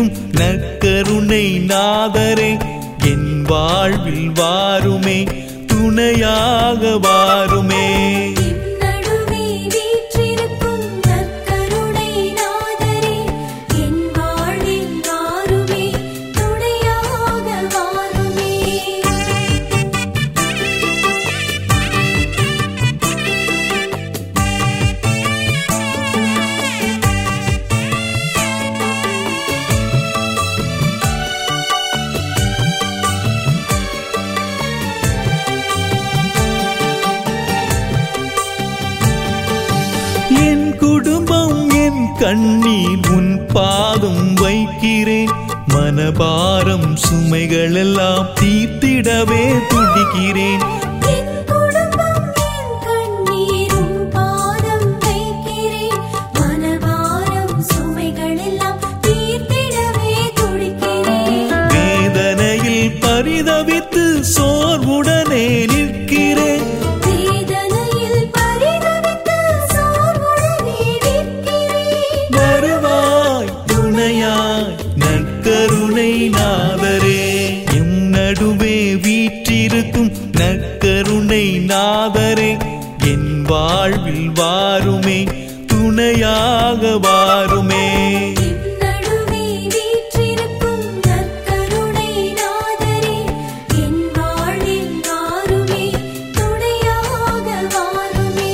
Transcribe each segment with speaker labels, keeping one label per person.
Speaker 1: வீற்றிருக்கும் நற்கருணை நாதரே என் வாழ்வில் வாருமே துணையாக வாருமே
Speaker 2: நடுவே வீற்றிருக்கும் நற்கருணை நாதரே என் வாழ்வில் வாருமே துணையாக வாருமே
Speaker 1: என் குடும்பம் என் கண்ணீர் உன் பாதம் வைக்கிறேன் மனபாரம் சுமைகள் எல்லாம் தீர்த்திடவே துடிக்கிறேன்
Speaker 2: என் குடும்பம் என் கண்ணீரும் பாதம் வைக்கிறேன் மனபாரம் சுமைகள் எல்லாம் தீர்த்திடவே துடிக்கிறேன்
Speaker 1: வேதனையில் பரிதவித்து சோர்வுடனே நிற்கிறேன்
Speaker 2: வேதனையில் பரிதவித்து சோர்வுடனே நிற்கிறேன்
Speaker 1: வருவாய் துணையாய் நற்கருணை நாதரே எம் நடுவே வீற்றிருக்கும் நற்கருணை நாதரே என் வாழ்வில் வாருமே துணையாக வாருமே
Speaker 2: நடுவே வீற்றிருக்கும் நற்கருணை நாதரே என் வாழ்வில் வாருமே துணையாக வாருமே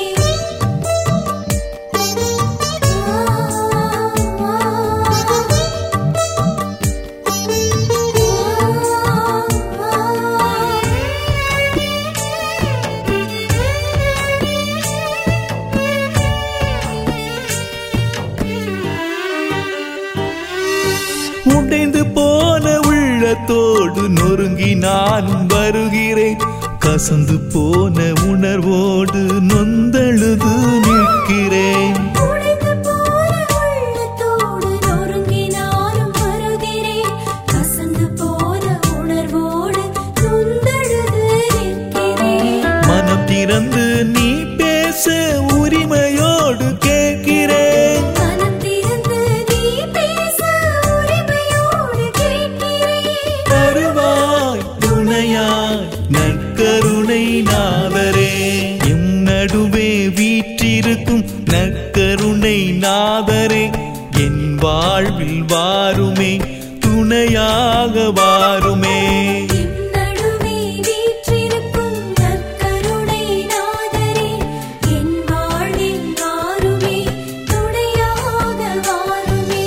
Speaker 1: உடைந்து போன உள்ளத்தோடு நொறுங்கி நானும் வருகிறேன் கசந்து போன உணர்வோடு நொந்தழுது நிற்கிறேன்
Speaker 2: உடைந்து போன உள்ளத்தோடு நொறுங்கி நானும் வருகிறேன் கசந்து போன உணர்வோடு நொந்தழுது நிற்கிறேன்
Speaker 1: மனம் திறந்து நீ பேச உரிமையோடு கேட்கிறேன்
Speaker 2: மனம் திறந்து நீ பேச உரிமையோடு கேட்கிறேன்
Speaker 1: வருவாய் துணையாய் நற்கருணை நாதரே எம் நடுவே வீற்றிருக்கும் நற்கருணை நாதரே என் வாழ்வில் வாருமே துணையாக வாருமே
Speaker 2: நடுவே வீற்றிருக்கும் நற்கருணை நாதரே என் வாழ்வில் வாருமே துணையாக வாருமே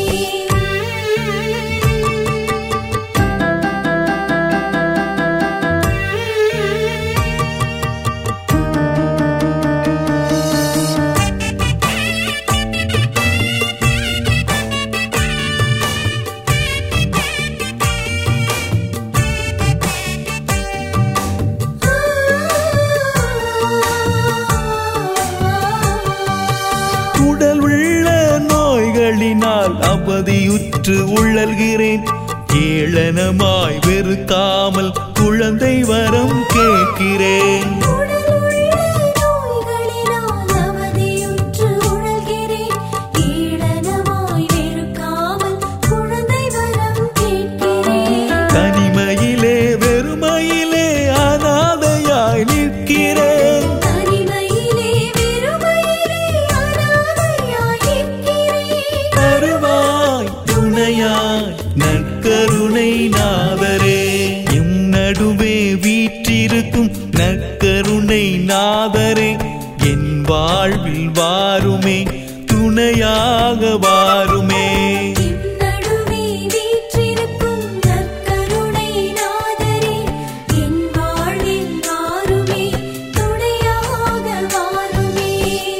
Speaker 1: உடல் உள்ள நோய்களினால் அவதியுற்று உழல்கிறேன் ஏளனமாய் வெறுக்காமல் குழந்தை வரம் கேட்கிறேன்
Speaker 2: உடலுள்ள நோய்களினால் அவதியுற்று உழல்கிறேன். ஈடனமாய் வெறுக்காமல் குழந்தை வரம் கேட்கிறேன்.
Speaker 1: தனிமையிலே வெறுமையிலே அனாதையாய் நிற்கிறேன்
Speaker 2: தனிமையிலே வெறுமையிலே அனாதையாய் நிற்கிறேன்.
Speaker 1: வருவாய் துணையாய் நற்கருணை நாதரே எம் நடுவே வீற்றிருக்கும் நற்கருணை நாதரே என் வாழ்வில் வாருமே துணையாக வாருமே
Speaker 2: நடுவே வீற்றிருக்கும் நற்கருணை நாதரே என் வாழ்வில் வாருமே துணையாக வாருமே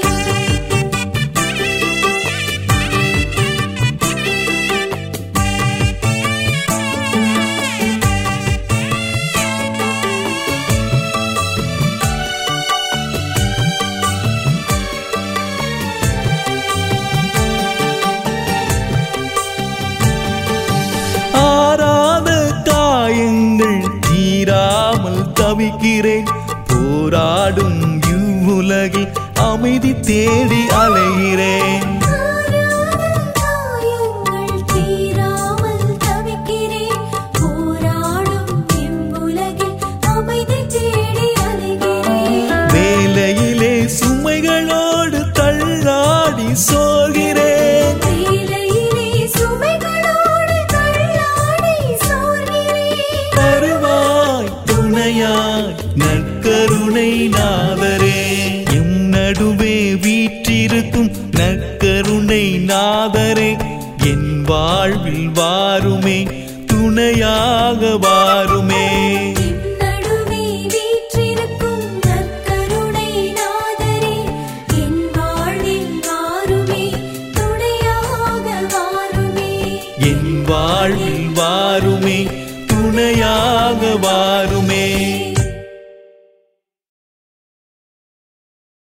Speaker 1: ஆறாத காயங்கள் தீராமல் தவிக்கிறேன் போராடும் இவ்வுலகில் அமைதி தேடி அலைகிறேன்
Speaker 2: காயங்கள் தீராமல்
Speaker 1: துணையாய் நற்கருணை நாதரே எம் நடுவே வீற்றிருக்கும் நற்கருணை நாதரே என் வாழ்வில் வாருமே துணையாக வாருமே
Speaker 2: என் நடுவே வீற்றிருக்கும் நற்கருணை நாதரே என் வாழ்வில் வாருமே துணையாக வாருமே
Speaker 1: என் வாழ்வில் வாருமே துணையாக வாருமே